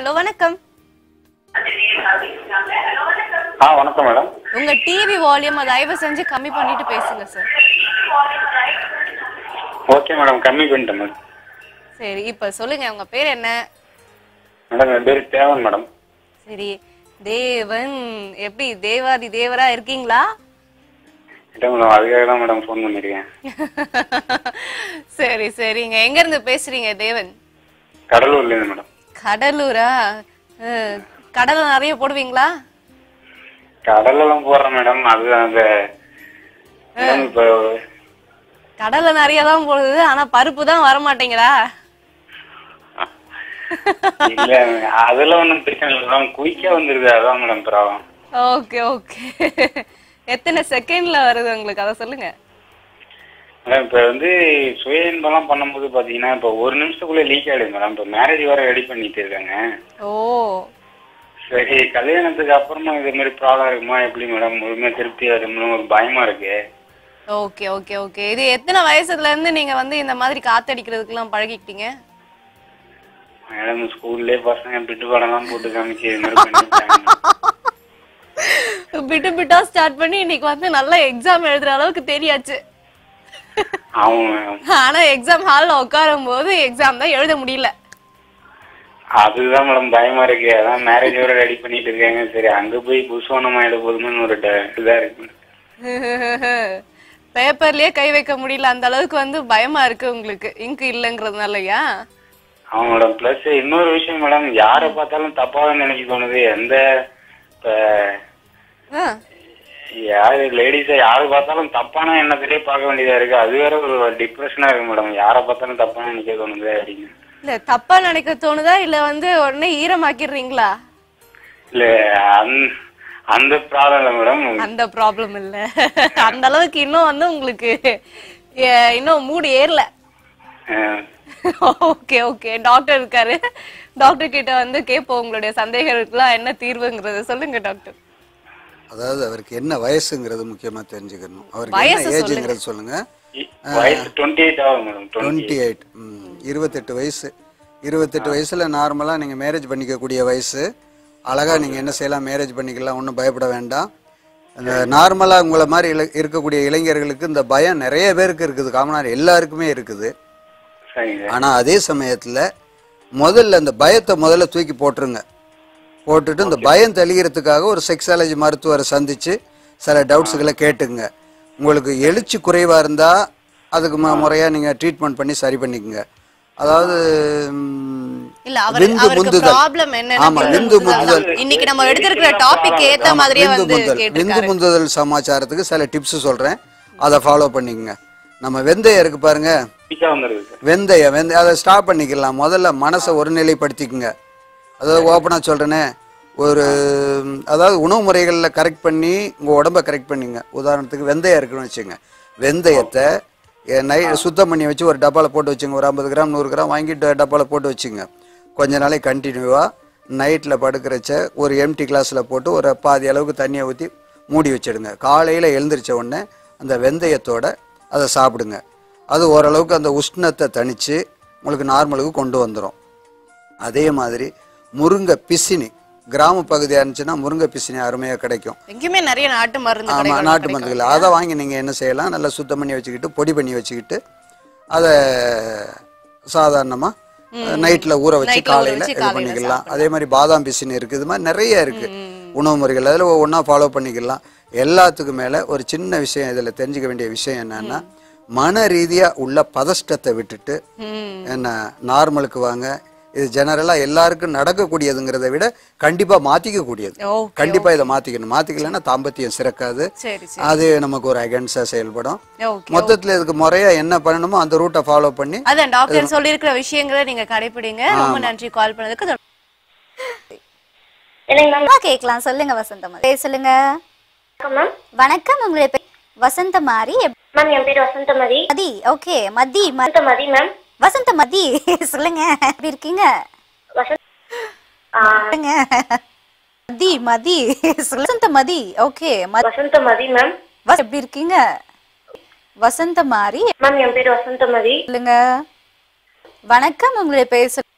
Hello வணக்கம் ஆ வணக்கம் madam உங்க டிவி வால்யூம் தயவு செஞ்சு கம்மி பண்ணிட்டு பேசுங்க சார் ஓகே மேடம் கம்மி பண்ணிட்டேன் மேடம் சரி இப்ப சொல்லுங்க உங்க பேர் என்ன மேடம் என் பேர் தேவன் மேடம் சரி தேவன் எப்படி தேவாதி தேவரா இருக்கீங்களா இல்லை மேடம் அதுக்காக தான் மேடம் ஃபோன் பண்ணியிருக்கேன் சரி சரிங்க எங்க இருந்து பேசுறீங்க தேவன் கடலூர்லேருந்து மேடம் கடலூரா அஹ், கடலை நிறைய போடுவீங்களா கடலெல்லாம் போடுறேன் மேடம் அது அந்த மேடம் இப்போ கடலை நிறைய தான் போடுது ஆனா பருப்பு தான் வர மாட்டேங்குதா இல்லை அதெல்லாம் ஒன்றும் பிரச்சனை இல்லை மேடம் குயிக்காக வந்துருது அதான் மேடம் ப்ராப்ளம் ஓகே ஓகே எத்தனை செகண்ட்ல வருது உங்களுக்கு அதை சொல்லுங்க மேடம் இப்போ வந்து சுய இன்பம்லாம் பண்ணும்போது பார்த்தீங்கன்னா இப்போ ஒரு நிமிஷத்துக்குள்ளே லீக் ஆகிடுது மேடம் இப்போ மேரேஜ் வேறு ரெடி பண்ணிட்டு இருக்காங்க ஓ சரி கல்யாணத்துக்கு அப்புறமா இது மாதிரி ப்ராப்ளம் இருக்குமா எப்படி மேடம் முழுமையாக திருப்தி வரும்னு ஒரு பயமா இருக்கு ஓகே ஓகே ஓகே இது எத்தனை வயசுல இருந்து நீங்க வந்து இந்த மாதிரி காத்தடிக்கிறதுக்கெல்லாம் பழகிக்கிட்டீங்க மேடம் ஸ்கூல்லே பசங்க பிட்டு படம்லாம் போட்டு காமிச்சு இது மாதிரி பண்ணிருக்காங்க பிட்டு பிட்டா ஸ்டார்ட் பண்ணி இன்னைக்கு வந்து நல்ல எக்ஸாம் எழுதுற அளவுக்கு தெரியாச்சு ஆமாம் மேடம் ஆனா எக்ஸாம் ஹால்ல உட்காரும் போது எக்ஸாம் தான் எழுத முடியல அதுதான் மேடம் பயமா இருக்கு அதான் மேரேஜ் வேற ரெடி பண்ணிட்டு இருக்காங்க சரி அங்க போய் புஸ்வானம் ஆயிட போதுன்னு ஒரு ட- இதா இருக்கு பேப்பர்லயே கை வைக்க முடியல அந்த அளவுக்கு வந்து பயமா இருக்கு உங்களுக்கு இங்கு இல்லைங்கிறதுனாலயா ஆமா மேடம் பிளஸ் இன்னொரு விஷயம் மேடம் யாரை பார்த்தாலும் தப்பாக நினைக்க தோணுது எந்த இப்ப ஆ, யாரு லேடிஸை யாரு பார்த்தாலும் தப்பான எண்ணத்திலே பார்க்க வேண்டியதா இருக்கு அது வேற ஒரு டிப்ரெஷனா இருக்கு மேடம் யாரை பார்த்தாலும் தப்பான நினைக்க தோணுது அப்படின்னு இல்ல தப்பா நினைக்க தோணுதா இல்ல வந்து உடனே ஈரமாக்கிடுறீங்களா இல்ல அந்த அந்த ப்ராப்ளம் இல்ல மேடம் அந்த ப்ராப்ளம் இல்ல அந்த அளவுக்கு இன்னும் வந்து உங்களுக்கு ஏ, இன்னும் மூடு ஏறல அஹ், ஓகே ஓகே டாக்டர் இருக்காரு டாக்டர் கிட்ட வந்து கேட்போம் உங்களுடைய சந்தேகங்களுக்குலாம் என்ன தீர்வுங்கிறத சொல்லுங்க டாக்டர் அதாவது அவருக்கு என்ன வயசுங்கிறது முக்கியமா தெரிஞ்சுக்கணும் அவருக்கு வயசு என்ன ஏஜுங்கிறது சொல்லுங்க இ- வயசு டுவெண்ட்டி எயிட் ஆகும் மேடம் டுவெண்ட்டி டுவெண்ட்டி எயிட் இருபத்தெட்டு வயசு இருபத்தெட்டு வயசுல நார்மலா நீங்க மேரேஜ் பண்ணிக்கக்கூடிய வயசு அழகா நீங்க என்ன செய்யலாம் மேரேஜ் பண்ணிக்கலாம் ஒன்றும் பயப்பட வேண்டாம் அந்த நார்மலா உங்களை மாதிரி இள- இருக்கக்கூடிய இளைஞர்களுக்கு இந்த பயம் நிறைய பேருக்கு இருக்குது காமனார் எல்லாருக்குமே இருக்குது சரிங்க ஆனா அதே சமயத்துல முதல்ல அந்த பயத்தை முதல்ல தூக்கி போட்டுருங்க போட்டுட்டு இந்த பயம் தெளிகிறதுக்காக ஒரு செக்ஸாலஜி மருத்துவரை சந்திச்சு சில டவுட்ஸுகளை கேட்டுங்க உங்களுக்கு எழுச்சி குறைவா இருந்தா அதுக்கு ம- முறையா நீங்க ட்ரீட்மெண்ட் பண்ணி சரி பண்ணிக்கங்க அதாவது ம், இல்ல அவர் விந்து அவருக்கு முந்துதல். ப்ராப்ளம் ஆமா, விந்து முந்துதல். என்ன இன்னைக்கு நம்ம எடுத்திருக்கிற டாபிக் ஏத்த மாதிரியே விந்து வந்து முந்தல் விந்து கேட்டிருக்காரு முந்துதல் சமாச்சாரத்துக்கு சில டிப்ஸ் சொல்றேன் அதை ஃபாலோ பண்ணிக்கங்க நம்ம வெந்தயம் இருக்கு பாருங்க குயிக்கா வந்துருது சார் வெந்தயம் வெந்தயம் அதை ஸ்டாப் பண்ணிக்கலாம் முதல்ல மனசை ஒருநிலைப்படுத்திக்குங்க அதாவது ஓப்பனாக சொல்கிறேனே ஒரு அதாவது உணவு முறைகளில் கரெக்ட் பண்ணி உங்கள் உடம்ப கரெக்ட் பண்ணிங்க உதாரணத்துக்கு வெந்தயம் இருக்குன்னு வச்சுங்க வெந்தயத்தை எ- நை சுத்தம் பண்ணி வச்சு ஒரு டப்பாவில் போட்டு வச்சுங்க ஒரு ஐம்பது கிராம் நூறு கிராம் வாங்கிட்டு டப்பாவில் போட்டு வச்சுங்க கொஞ்ச நாளைக்கு கண்டினியூவாக நைட்டில் படுக்கிறச்ச ஒரு எம்டி கிளாஸில் போட்டு ஒரு பாதி அளவுக்கு தண்ணியை ஊற்றி மூடி வச்சிடுங்க காலையில் எழுந்திரிச்ச உடனே அந்த வெந்தயத்தோட அதை சாப்பிடுங்க அது ஓரளவுக்கு அந்த உஷ்ணத்தை தணித்து உங்களுக்கு நார்மலுக்கு கொண்டு வந்துடும் அதே மாதிரி முருங்கை பிசினி கிராம பகுதியாக இருந்துச்சுன்னா முருங்கை பிசினி அருமையாக கிடைக்கும் எங்கேயுமே நிறைய நாட்டு மருந்து ஆமாம் கடைகள்ல நாட்டு கிடைக்கும். மருந்துகள் அதை வாங்கி நீங்கள் என்ன செய்யலாம் நல்லா சுத்தம் பண்ணி வச்சுக்கிட்டு பொடி பண்ணி வச்சுக்கிட்டு அதை சாதாரணமாக நைட்டில் ஊற வச்சு நைட்ல ஊற காலையில் வச்சு இது காலையில பண்ணிக்கலாம் அதே மாதிரி பாதாம் பிசின் இருக்குது இது மாதிரி நிறைய இருக்குது உணவு முறைகள் அதில் ஒவ்வொன்றா ஃபாலோ பண்ணிக்கலாம் எல்லாத்துக்கும் மேலே ஒரு சின்ன விஷயம் இதில் தெரிஞ்சுக்க வேண்டிய விஷயம் என்னன்னா மன ரீதியாக உள்ள பதஷ்டத்தை விட்டுட்டு ம். என்ன நார்மலுக்கு வாங்க இது ஜெனரலாக எல்லாருக்கும் நடக்கக்கூடியதுங்கிறத விட கண்டிப்பாக மாற்றிக்க கூடியது Okay, கண்டிப்பாக இதை மாற்றிக்கணும் மாற்றிக்கலன்னா தாம்பத்தியம் சிறக்காது சரி சரி அது நமக்கு ஒரு அகென்ஸ்டாக செயல்படும் ஓகே மொத்தத்தில் இதுக்கு முறையா என்ன பண்ணணுமோ அந்த ரூட்டை ஃபாலோ பண்ணி அதான் டாக்டர் சொல்லியிருக்கிற விஷயங்களை நீங்க கடைபிடிங்க ரொம்ப நன்றி கால் பண்ணதுக்கு இல்லைங்க மேம் அம்மா கேட்கலாம் சொல்லுங்க வசந்தம் பேர் சொல்லுங்க வணக்கம் மேம் வணக்கம் உங்களுடைய பேர் வசந்தமாரி எப்- மேம் என் பேர் வசந்தமதி மதி ஓகே மதி ம- வசந்தமதி மேம் வசந்த மதி சொல்லுங்க எப்படி இருக்கீங்க வசந்த் ஆ, சொல்லுங்க மதி மதி சொல்லு. வசந்த மதி ஓகே வசந்தமதி மேம் எப்படி இருக்கீங்க வசந்த மாரி மேம் என் பேர் வசந்தமதி சொல்லுங்க வணக்கம் உங்களுடைய பேர் சொல்லு-